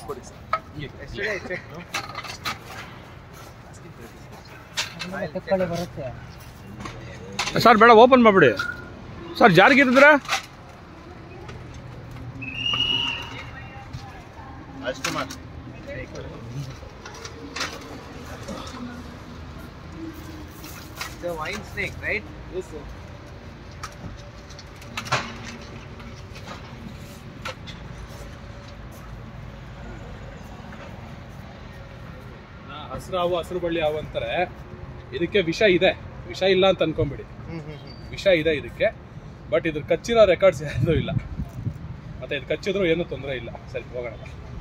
ಕೊಡಿ sir Yesterday I checked, no? ತಕ್ಕೊಳ್ಳಿ ಬರುತ್ತೆ ಸರ್ ಬೇಡ ಓಪನ್ ಮಾಡಿಬಿಡಿ ಸರ್ ಜಾರಿಗಿದ್ರೆ ಅಷ್ಟು ಮಾಡಿ The wine snake, right? Yes, sir. ಹಸಿರು ಹಾವು ಹಸಿರು ಬಳ್ಳಿ ಹಾವು ಅಂತಾರೆ ಇದಕ್ಕೆ ವಿಷ ಇದೆ ವಿಷ ಇಲ್ಲ ಅಂತ ಅನ್ಕೊಂಬಿಡಿ ವಿಷ ಇದೆ ಇದಕ್ಕೆ ಬಟ್ ಇದ್ರ ಕಚ್ಚಿರೋ ರೆಕಾರ್ಡ್ಸ್ ಯಾವುದೂ ಇಲ್ಲ ಮತ್ತೆ ಇದು ಕಚ್ಚಿದ್ರು ಏನೂ ತೊಂದರೆ ಇಲ್ಲ ಸರಿ ಹೋಗೋಣ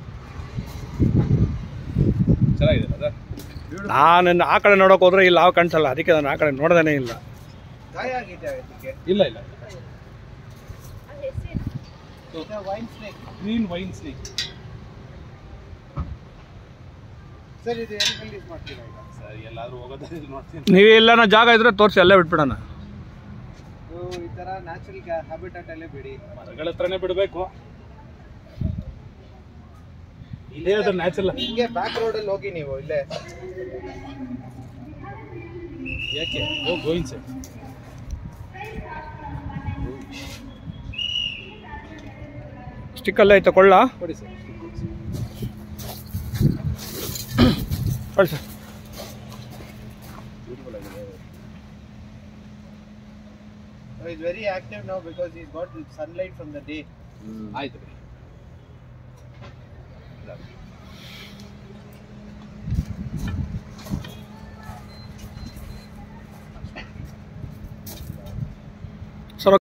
ಚೆನ್ನಾಗಿದೆ ಅದ ನಾನು ಆ ಕಡೆ ನೋಡೋಕೆ ಹೋದ್ರೆ ಇಲ್ಲಿ ಹಾವು ಕಾಣಿಸಲ್ಲ ಅದಕ್ಕೆ ನಾನು ಆ ಕಡೆ ನೋಡ್ದೇನೇ ಇಲ್ಲ ಗಾಯ ಆಗಿದೆ ಅದಕ್ಕೆ ಇಲ್ಲ ಇಲ್ಲ vine snake green vine snake sir ಇದು ಎಲ್ಲಿ ರಿಲೀಸ್ ಮಾಡ್ತೀರಾ ಈಗ ಸರಿ ಎಲ್ಲಾದ್ರೂ ಹೋಗೋದಾದ್ರೆ ನೋಡ್ತೀನಿ ನೀವು ಎಲ್ಲಾನ ಜಾಗ ಇದ್ರೆ ತೋರಿಸಿ ಅಲ್ಲೇ ಬಿಟ್ಬಿಡೋಣ So, ಈ ತರ ನ್ಯಾಚುರಲ್ ಹ್ಯಾಬಿಟೇಟ್ ಅಲ್ಲೇ ಬಿಡಿ ಮರಗಳ ಹತ್ರನೇ ಬಿಡಬೇಕು ಇದೇ ಅದ್ರ ನ್ಯಾಚುರಲ್ ಹಿಂಗೆ ಬ್ಯಾಕ್ ರೋಡ್ ಅಲ್ಲಿ ಹೋಗಿ ನೀವು ಇಲ್ಲೇ ಯಾಕೆ ಓ ಗೋಯಿನ್ ಸರ್ ಸ್ಟಿಕ್ಕಲ್ಲೇ ಐತೆ ಕೊಳ್ಳ ಕೊಡಿ ಸರ್ ಕೊಡಿ sir is very active now because is got sunlight from the day ಆಯ್ತು ಬಿಡಿ